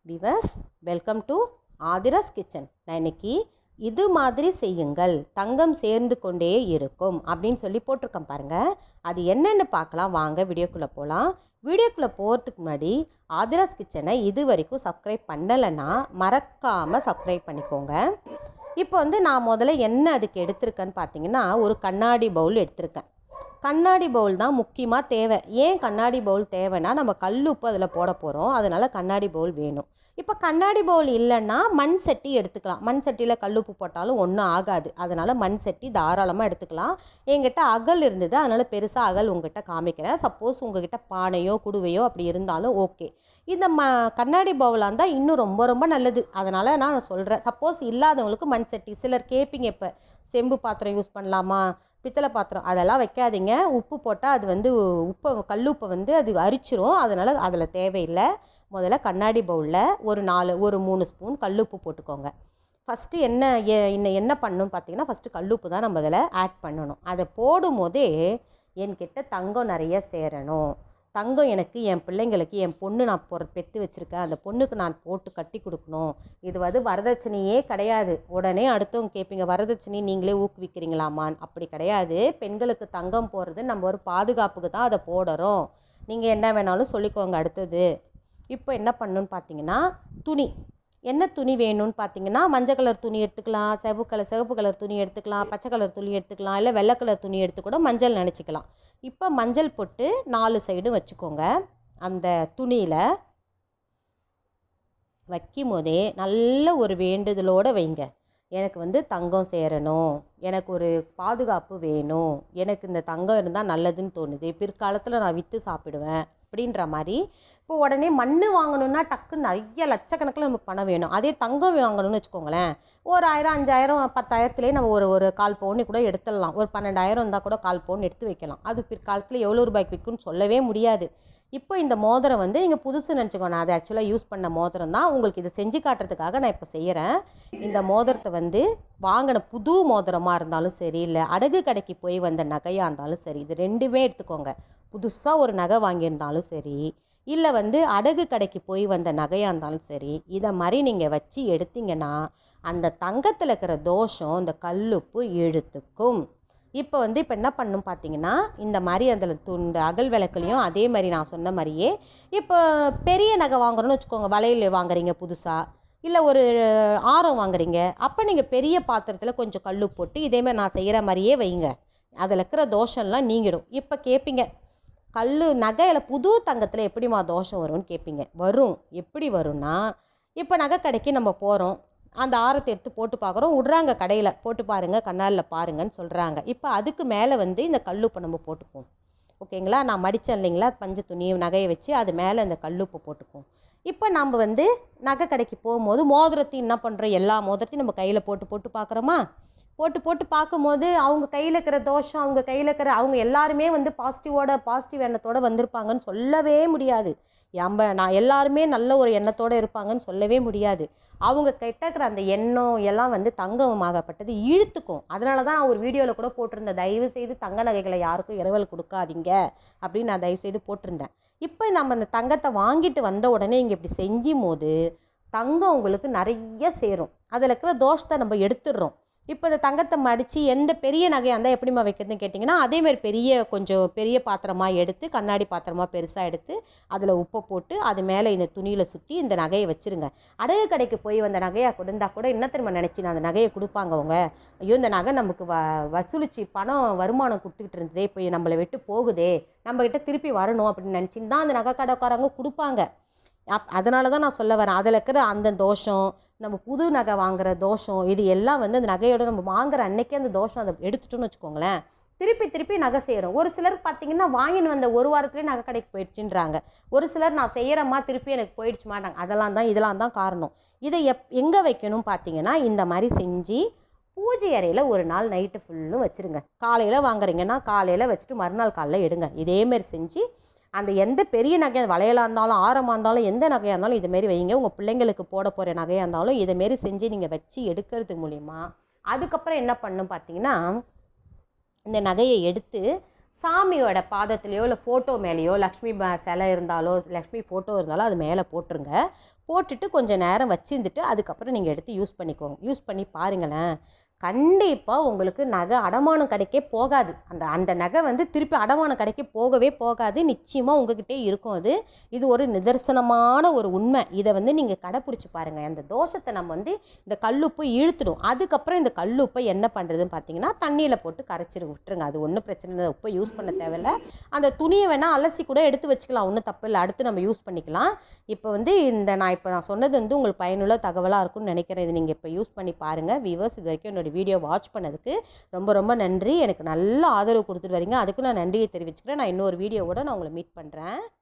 விவஸ் welcome to Aadhira's kitchen நான் இன்னைக்கு இது மாதிரி செய்யுங்கள் தங்கம் சேர்ந்து கொண்டே இருக்கும் அப்படின்னு சொல்லி போட்டிருக்கேன் பாருங்க அது என்னென்னு பார்க்கலாம் வாங்க வீடியோக்குள்ளே போகலாம் வீடியோக்குள்ளே போகிறதுக்கு முன்னாடி ஆதிராஸ் கிச்சனை இது வரைக்கும் சப்ஸ்கிரைப் பண்ணலைன்னா மறக்காமல் சப்ஸ்கிரைப் பண்ணிக்கோங்க இப்போ வந்து நான் முதல்ல என்ன அதுக்கு எடுத்திருக்கேன்னு பார்த்தீங்கன்னா ஒரு கண்ணாடி பவுல் எடுத்திருக்கேன் கண்ணாடி பவுல் தான் முக்கியமாக தேவை ஏன் கண்ணாடி பவுல் தேவைன்னா நம்ம கல் உப்பு அதில் போட போகிறோம் அதனால் கண்ணாடி பவுல் வேணும் இப்போ கண்ணாடி பவுல் இல்லைன்னா மண் சட்டி எடுத்துக்கலாம் மண் சட்டியில் கல்லுப்பு போட்டாலும் ஒன்றும் ஆகாது அதனால் மண் சட்டி தாராளமாக எடுத்துக்கலாம் என்கிட்ட அகல் இருந்தது அதனால் பெருசாக அகல் உங்ககிட்ட காமிக்கிறேன் சப்போஸ் உங்ககிட்ட பானையோ குடுவையோ அப்படி இருந்தாலும் ஓகே இந்த ம கண்ணாடி பவுலாக இருந்தால் இன்னும் ரொம்ப ரொம்ப நல்லது அதனால் நான் சொல்கிறேன் சப்போஸ் இல்லாதவங்களுக்கு மண் சட்டி சிலர் கேட்பீங்க இப்போ செம்பு பாத்திரம் யூஸ் பண்ணலாமா பித்தளை பாத்திரம் அதெல்லாம் வைக்காதீங்க உப்பு போட்டால் அது வந்து உப்பை கல்லுப்பை வந்து அது அரிச்சிரும் அதனால் அதில் தேவையில்லை முதல்ல கண்ணாடி பவுலில் ஒரு நாலு ஒரு மூணு ஸ்பூன் கல்லுப்பு போட்டுக்கோங்க ஃபஸ்ட்டு என்ன எ- இன்னும் என்ன பண்ணணும்னு பார்த்தீங்கன்னா ஃபஸ்ட்டு கல்லுப்பு தான் நம்ம அதில் ஆட் பண்ணணும் அதை போடும்போதே என்கிட்ட தங்கம் நிறைய சேரணும் தங்கம் எனக்கு என் பிள்ளைங்களுக்கு என் பொண்ணு நான் பொற பெற்று வச்சுருக்கேன் அந்த பொண்ணுக்கு நான் போட்டு கட்டி கொடுக்கணும் இது வந்து வரதட்சணையே கிடையாது உடனே அடுத்தவங்க கேட்பீங்க வரதட்சணை நீங்களே ஊக்குவிக்கிறீங்களாமான்னு அப்படி கிடையாது பெண்களுக்கு தங்கம் போடுறது நம்ம ஒரு பாதுகாப்புக்கு தான் அதை போடுறோம் நீங்கள் என்ன வேணாலும் சொல்லிக்கோங்க அடுத்தது இப்போ என்ன பண்ணணும்னு பார்த்தீங்கன்னா துணி என்ன துணி வேணும்னு பார்த்தீங்கன்னா மஞ்சள் கலர் துணி எடுத்துக்கலாம் சிவப்பு கலர் சிவப்பு கலர் துணி எடுத்துக்கலாம் பச்சை கலர் துணி எடுத்துக்கலாம் இல்லை வெள்ளை கலர் துணி எடுத்து கூட மஞ்சள் நினச்சிக்கலாம் இப்போ மஞ்சள் போட்டு நாலு சைடும் வச்சுக்கோங்க அந்த துணியில் வைக்கும் போதே நல்ல ஒரு வேண்டுதலோடு வைங்க எனக்கு வந்து தங்கம் சேரணும் எனக்கு ஒரு பாதுகாப்பு வேணும் எனக்கு இந்த தங்கம் இருந்தால் நல்லதுன்னு தோணுது பிற்காலத்தில் நான் விற்று சாப்பிடுவேன் அப்படின்ற மாதிரி இப்போ உடனே மண் வாங்கணும்னா டக்குன்னு நிறைய லட்சக்கணக்கில் நமக்கு பணம் வேணும் அதே தங்கம் வாங்கணும்னு வச்சுக்கோங்களேன் ஒரு ஆயிரம் அஞ்சாயிரம் பத்தாயிரத்துலேயே நம்ம ஒரு ஒரு கால் பவுன் கூட எடுத்துடலாம் ஒரு பன்னெண்டாயிரம் இருந்தால் கூட கால் பவுன் எடுத்து வைக்கலாம் அது பிற்காலத்தில் எவ்வளோ ரூபாய்க்கு விற்கும்னு சொல்லவே முடியாது இப்போ இந்த மோதிரம் வந்து நீங்கள் புதுசு நினச்சிக்கோ நான் அதை ஆக்சுவலாக யூஸ் பண்ண மோதிரம் தான் உங்களுக்கு இதை செஞ்சு காட்டுறதுக்காக நான் இப்போ செய்கிறேன் இந்த மோதிரத்தை வந்து வாங்கின புது மோதிரமாக இருந்தாலும் சரி இல்லை அடகு கடைக்கு போய் வந்த நகையாக இருந்தாலும் சரி இது ரெண்டுமே எடுத்துக்கோங்க புதுசாக ஒரு நகை வாங்கியிருந்தாலும் சரி இல்லை வந்து அடகு கடைக்கு போய் வந்த நகையாக இருந்தாலும் சரி இதை மாதிரி நீங்கள் வச்சு எடுத்தீங்கன்னா அந்த தங்கத்தில் இருக்கிற தோஷம் இந்த கல்லுப்பு இழுத்துக்கும் இப்போ வந்து இப்போ என்ன பண்ணும் பார்த்தீங்கன்னா இந்த மாதிரி அதில் துண்டு அகல் விளக்குலையும் அதே மாதிரி நான் சொன்ன மாதிரியே இப்போ பெரிய நகை வாங்குறோன்னு வச்சுக்கோங்க வளையல் வாங்குறீங்க புதுசாக இல்லை ஒரு ஆரம் வாங்குறீங்க அப்போ நீங்கள் பெரிய பாத்திரத்தில் கொஞ்சம் கல் போட்டு இதேமாதிரி நான் செய்கிற மாதிரியே வைங்க அதில் இருக்கிற தோஷம்லாம் நீங்கிடும் இப்போ கேட்பீங்க கல் நகையில் புது தங்கத்தில் எப்படிம்மா தோஷம் வரும்னு கேட்பீங்க வரும் எப்படி வரும்னா இப்போ நகை கடைக்கு நம்ம போகிறோம் அந்த ஆரத்தை எடுத்து போட்டு பார்க்குறோம் விட்றாங்க கடையில் போட்டு பாருங்கள் கண்ணாலில் பாருங்கன்னு சொல்கிறாங்க இப்போ அதுக்கு மேலே வந்து இந்த கல்லுப்பை நம்ம போட்டுக்குவோம் ஓகேங்களா நான் மடித்தேன் இல்லைங்களா பஞ்சு துணி நகையை வச்சு அது மேலே இந்த கல்லுப்பு போட்டுக்குவோம் இப்போ நம்ம வந்து நகை கடைக்கு போகும்போது மோதிரத்தையும் என்ன பண்ணுறோம் எல்லா மோதிரத்தையும் நம்ம கையில் போட்டு போட்டு பார்க்குறோமா போட்டு போட்டு பார்க்கும்போது அவங்க கையில் இருக்கிற தோஷம் அவங்க கையில் இருக்கிற அவங்க எல்லாருமே வந்து பாசிட்டிவோட பாசிட்டிவ் எண்ணத்தோட வந்திருப்பாங்கன்னு சொல்லவே முடியாது நம்ம நான் எல்லாருமே நல்ல ஒரு எண்ணத்தோடு இருப்பாங்கன்னு சொல்லவே முடியாது அவங்க கிட்ட இருக்கிற அந்த எண்ணம் எல்லாம் வந்து தங்கமாகப்பட்டது இழுத்துக்கும் அதனால தான் நான் ஒரு வீடியோவில் கூட போட்டிருந்தேன் தயவு செய்து தங்க நகைகளை யாருக்கும் இரவல் கொடுக்காதீங்க அப்படின்னு நான் தயவு செய்து போட்டிருந்தேன் இப்போ நம்ம அந்த தங்கத்தை வாங்கிட்டு வந்த உடனே இங்கே இப்படி செஞ்சும் போது தங்கம் உங்களுக்கு நிறைய சேரும் அதில் இருக்கிற தோஷத்தை நம்ம எடுத்துடுறோம் இப்போ இந்த தங்கத்தை மடித்து எந்த பெரிய நகையாக இருந்தால் எப்படிம்மா வைக்கிறதுன்னு கேட்டிங்கன்னா அதேமாதிரி பெரிய கொஞ்சம் பெரிய பாத்திரமாக எடுத்து கண்ணாடி பாத்திரமாக பெருசாக எடுத்து அதில் உப்பை போட்டு அது மேலே இந்த துணியில் சுற்றி இந்த நகையை வச்சுருங்க அடகு கடைக்கு போய் வந்த நகையாக கொடுந்தா கூட என்ன தெரியுமா நினச்சி நான் அந்த நகையை கொடுப்பாங்க அவங்க ஐயோ இந்த நகை நமக்கு வ வசூலிச்சு பணம் வருமானம் கொடுத்துக்கிட்டு இருந்ததே இப்போ நம்மளை விட்டு போகுதே நம்மக்கிட்ட திருப்பி வரணும் அப்படின்னு நினச்சின்னு தான் அந்த நகை கடைக்காரங்க கொடுப்பாங்க அப் அதனால தான் நான் சொல்ல வரேன் அதில் இருக்கிற அந்த தோஷம் நம்ம புது நகை வாங்குற தோஷம் இது எல்லாம் வந்து அந்த நகையோட நம்ம வாங்குற அன்னைக்கே அந்த தோஷம் அதை எடுத்துட்டோம்னு வச்சுக்கோங்களேன் திருப்பி திருப்பி நகை சேரும் ஒரு சிலர் பார்த்தீங்கன்னா வாங்கின்னு வந்த ஒரு வாரத்துலேயே நகை கடைக்கு போயிடுச்சுன்றாங்க ஒரு சிலர் நான் செய்கிறேம்மா திருப்பி எனக்கு போயிடுச்சு மாட்டாங்க அதெல்லாம் தான் இதெல்லாம் தான் காரணம் இதை எப் எங்கே வைக்கணும் பார்த்தீங்கன்னா இந்த மாதிரி செஞ்சு பூஜை அறையில் ஒரு நாள் நைட்டு ஃபுல்லும் வச்சுருங்க காலையில் வாங்குறீங்கன்னா காலையில் வச்சுட்டு மறுநாள் காலையில் எடுங்க இதேமாரி செஞ்சு அந்த எந்த பெரிய நகை வளையலாக இருந்தாலும் ஆரமாக இருந்தாலும் எந்த நகையாக இருந்தாலும் இதுமாரி வைங்க உங்கள் பிள்ளைங்களுக்கு போட போகிற நகையாக இருந்தாலும் இதுமாரி செஞ்சு நீங்கள் வச்சு எடுக்கிறது மூலிமா அதுக்கப்புறம் என்ன பண்ணும் பார்த்தீங்கன்னா இந்த நகையை எடுத்து சாமியோட பாதத்துலேயோ இல்லை ஃபோட்டோ மேலேயோ லக்ஷ்மி ப- சிலை இருந்தாலோ லக்ஷ்மி ஃபோட்டோ இருந்தாலோ அது மேலே போட்டுருங்க போட்டுட்டு கொஞ்சம் நேரம் வச்சிருந்துட்டு அதுக்கப்புறம் நீங்கள் எடுத்து யூஸ் பண்ணிக்கோங்க யூஸ் பண்ணி பாருங்களேன் கண்டிப்பாக உங்களுக்கு நகை அடமானம் கடைக்கே போகாது அந்த அந்த நகை வந்து திருப்பி அடமானம் கடைக்கே போகவே போகாது நிச்சயமாக உங்ககிட்டே இருக்கும் அது இது ஒரு நிதர்சனமான ஒரு உண்மை இதை வந்து நீங்கள் கடைப்பிடிச்சி பாருங்கள் அந்த தோஷத்தை நம்ம வந்து இந்த கல்லுப்பு இழுத்துடும் அதுக்கப்புறம் இந்த கல்லுப்பை என்ன பண்ணுறதுன்னு பார்த்தீங்கன்னா தண்ணியில் போட்டு கரைச்சிரு விட்டுருங்க அது ஒன்றும் பிரச்சனை இல்லை உப்பை யூஸ் பண்ண தேவையில்ல அந்த துணியை வேணால் அலசி கூட எடுத்து வச்சுக்கலாம் ஒன்றும் தப்பு இல்லை அடுத்து நம்ம யூஸ் பண்ணிக்கலாம் இப்போ வந்து இந்த நான் இப்போ நான் சொன்னது வந்து உங்களுக்கு பயனுள்ள தகவலாக இருக்கும்னு நினைக்கிறேன் இது நீங்கள் இப்போ யூஸ் பண்ணி பாருங்கள் வியூவர்ஸ் இது வரைக்கும் என்னோட வீடியோ வாட்ச் பண்ணதுக்கு ரொம்ப ரொம்ப நன்றி எனக்கு நல்ல ஆதரவு கொடுத்துட்டு வரீங்க அதுக்கு நான் நன்றியை தெரிவிச்சுக்கிறேன் நான் இன்னொரு வீடியோவோட நான் உங்களை மீட் பண்ணுறேன்